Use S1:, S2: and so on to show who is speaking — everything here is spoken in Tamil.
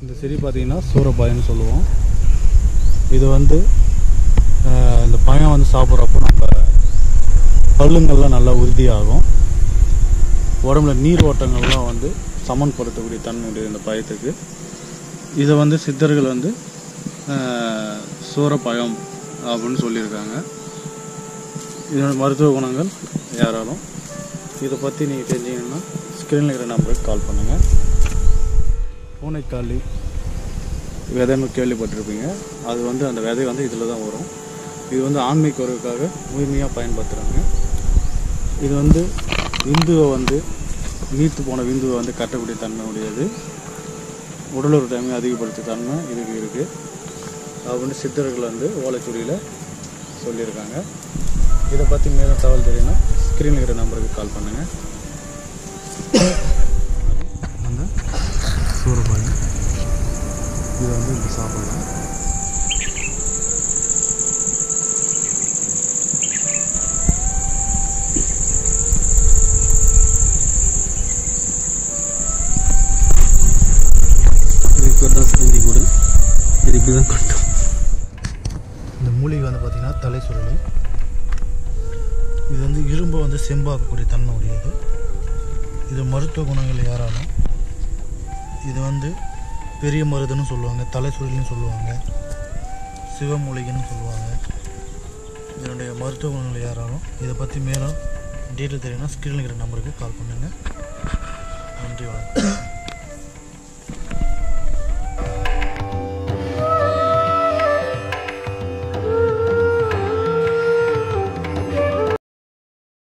S1: இந்த செடி பார்த்தீங்கன்னா சூரப்பாயன்னு சொல்லுவோம் இது வந்து ஆஹ், இந்த பழம் வந்து சாப்பிட்றப்போ நம்ம பல்லுங்கள்லாம் நல்லா உறுதியாகும் உடம்புல நீர் ஓட்டங்கள்லாம் வந்து சமன்படுத்தக்கூடிய தன்மை உண்டு இந்த பழத்துக்கு இதை வந்து சித்தர்கள் வந்து ஆஹ், சூரப்பழம் அப்படின்னு சொல்லியிருக்காங்க இதோட மருத்துவ குணங்கள் யாராலும் இதை பற்றி நீங்கள் தெரிஞ்சீங்கன்னா ஸ்க்ரீனில் இருக்கிற நம்பருக்கு கால் பண்ணுங்கள் பூனைக்காளி விதைன்னு கேள்விப்பட்டிருப்பீங்க அது வந்து அந்த விதை வந்து இதில் தான் வரும் இது வந்து ஆண்மை குறைவுக்காக முழுமையாக பயன்படுத்துகிறாங்க இது வந்து விந்துவை வந்து நீர்த்து போன விந்துவை வந்து கட்டக்கூடிய தன்மை உடையது உடலுறவு தன்மை அதிகப்படுத்த தன்மை இதுக்கு இருக்குது அப்படின்னு சித்தர்கள் வந்து ஓலைச்சுடியில் சொல்லியிருக்காங்க இதை பற்றி மேலும் தகவல் தெரியும்னா ஸ்க்ரீனில் இருக்கிற நம்பருக்கு கால் பண்ணுங்கள் வந்து சூரபாயம் இதை வந்து இப்படி சாப்பிடலாம்
S2: இதுக்கு பேர் தான் சிறந்தி கூடு இது இப்படி தான் கொட்டும்
S1: இந்த மூலிகை வந்து பார்த்திங்கன்னா தலை சுருளை இது வந்து இரும்பை வந்து செம்பாக்கக்கூடிய தன்மை உடையது இது மருத்துவ குணங்கள் யாராலும் இது வந்து பெரிய மருதுன்னு சொல்லுவாங்க தலை சுருளின்னு சொல்லுவாங்க சிவமூலிகைன்னு சொல்லுவாங்க இதனுடைய மருத்துவ குணங்கள் யாராலும் இதை பற்றி மேலும் டீட்டெயில் தெரியும்னா ஸ்க்ரீனில் இருக்கிற நம்பருக்கு கால் பண்ணுங்கள் நன்றி வணக்கம்